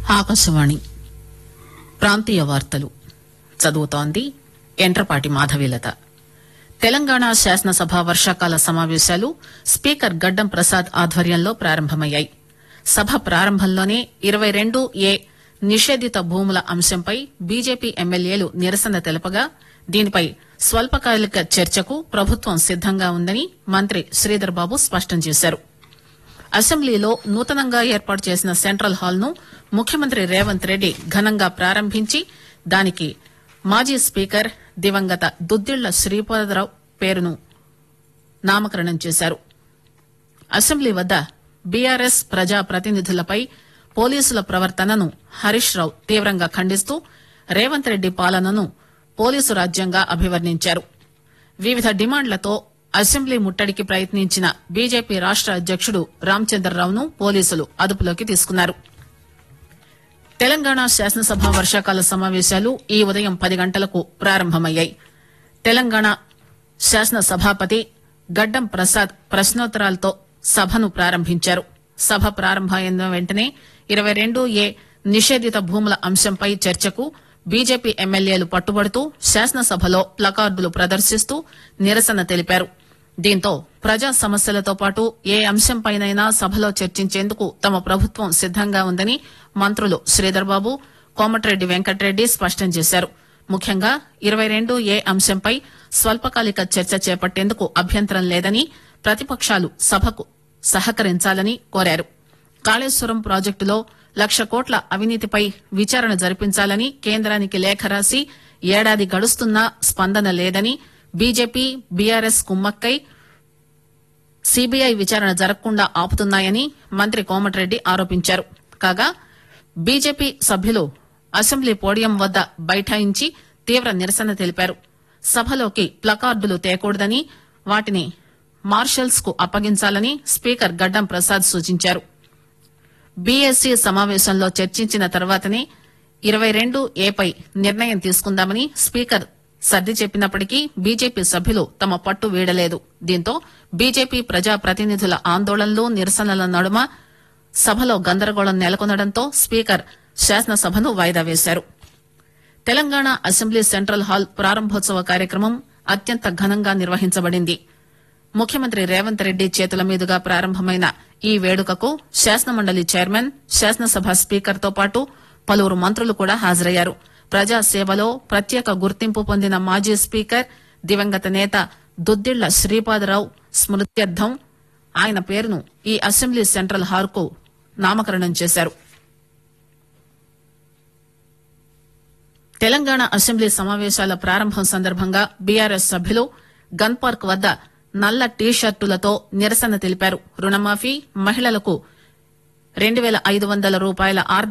ఆకాశవాణి ప్రాంతీయ వార్తలు చదువుతోంది ఎంట్రపాటి మాధవీలత తెలంగాణ శాసనసభ వర్షాకాల సమావేశాలు స్పీకర్ గడ్డం ప్రసాద్ ఆధ్వర్యంలో ప్రారంభమయ్యాయి సభ ప్రారంభంలోనే ఇరవై రెండు ఏ నిషేధిత భూముల అంశంపై బీజేపీ ఎమ్మెల్యేలు నిరసన తెలపగా దీనిపై స్వల్పకాలిక చర్చకు ప్రభుత్వం సిద్దంగా ఉందని మంత్రి శ్రీధర్ బాబు స్పష్టం చేశారు అసెంబ్లీలో నూతనంగా ఏర్పాటు చేసిన సెంట్రల్ హాల్ ను ముఖ్యమంత్రి రేవంత్ రెడ్డి ఘనంగా ప్రారంభించి దానికి మాజీ స్పీకర్ దివంగత దుద్దిళ్ల శ్రీపాదరావు పేరును నామకరణం చేశారు అసెంబ్లీ వద్ద బీఆర్ఎస్ ప్రజా ప్రతినిధులపై పోలీసుల ప్రవర్తనను హరీష్ రావు తీవ్రంగా ఖండిస్తూ రేవంత్ రెడ్డి పాలనను పోలీసు రాజ్యంగా అభివర్ణించారు వివిధ డిమాండ్లతో అసెంబ్లీ ముట్టడికి ప్రయత్నించిన బీజేపీ రాష్ట అధ్యకుడు రామచంద్రరావును పోలీసులు అదుపులోకి తీసుకున్నారు తెలంగాణ శాసనసభ వర్షాకాల సమావేశాలు ఈ ఉదయం పది గంటలకు ప్రారంభమయ్యాయి తెలంగాణ శాసన సభాపతి గడ్డం ప్రసాద్ ప్రశ్నోత్తరాలతో సభను ప్రారంభించారు సభ ప్రారంభమైన వెంటనే ఇరవై రెండు ఏ నిషేధిత భూముల అంశంపై చర్చకు బీజేపీ ఎమ్మెల్యేలు పట్టుబడుతూ శాసనసభలో ప్లకార్డులు ప్రదర్శిస్తూ నిరసన తెలిపారు దీంతో ప్రజా సమస్యలతో పాటు ఏ అంశంపైనైనా సభలో చర్చించేందుకు తమ ప్రభుత్వం సిద్దంగా ఉందని మంత్రులు శ్రీధర్బాబు కోమటిరెడ్డి వెంకటరెడ్డి స్పష్టం చేశారు ముఖ్యంగా ఇరవై రెండు ఏ అంశంపై స్వల్పకాలిక చర్చ చేపట్టేందుకు అభ్యంతరం లేదని ప్రతిపక్షాలు సభకు సహకరించాలని కోరారు కాళేశ్వరం ప్రాజెక్టులో లక్ష కోట్ల అవినీతిపై విచారణ జరిపించాలని కేంద్రానికి లేఖ రాసి ఏడాది గడుస్తున్నా స్పందన లేదని బీజేపీ బీఆర్ఎస్ కుమ్మక్కై సీబీఐ విచారణ జరగకుండా ఆపుతున్నాయని మంత్రి కోమటిరెడ్డి ఆరోపించారు కాగా బీజేపీ సభ్యులు అసెంబ్లీ పోడియం వద్ద బైఠాయించి తీవ్ర నిరసన తెలిపారు సభలోకి ప్లకార్డులు తేకూడదని వాటిని మార్షల్స్ కు అప్పగించాలని స్పీకర్ గడ్డం ప్రసాద్ సూచించారు బీఎస్సీ సమావేశంలో చర్చించిన తర్వాతనే ఇరవై రెండు ఏపై నిర్ణయం తీసుకుందామని స్పీకర్ సర్ది చెప్పినప్పటికీ బీజేపీ సభ్యులు తమ పట్టు వీడలేదు దీంతో బీజేపీ ప్రజా ప్రతినిధుల ఆందోళనలు నిరసనల నడుమ సభలో గందరగోళం నెలకొనడంతో స్పీకర్ శాసనసభను వాయిదా వేశారు తెలంగాణ అసెంబ్లీ సెంట్రల్ హాల్ ప్రారంభోత్సవ కార్యక్రమం అత్యంత ఘనంగా నిర్వహించబడింది ముఖ్యమంత్రి రేవంత్ రెడ్డి చేతుల మీదుగా ప్రారంభమైన ఈ వేడుకకు శాసనమండలి చైర్మన్ శాసనసభ స్పీకర్ తో పాటు పలువురు మంత్రులు కూడా హాజరయ్యారు ప్రజాసేవలో ప్రత్యేక గుర్తింపు పొందిన మాజీ స్పీకర్ దివంగత నేత దుద్దిళ్ల శ్రీపాదరావు స్మృత్యర్థం ఆయన పేరును ఈ అసెంబ్లీ సెంట్రల్ హాల్ కు నామకరణం చేశారు తెలంగాణ అసెంబ్లీ సమావేశాల ప్రారంభం సందర్భంగా బీఆర్ఎస్ సభ్యులు గన్ పార్క్ వద్ద నల్ల టీ షర్టులతో నిరసన తెలిపారు రుణమాఫీ మహిళలకు రెండు పేల ఐదు వందల రూపాయల ఆర్థిక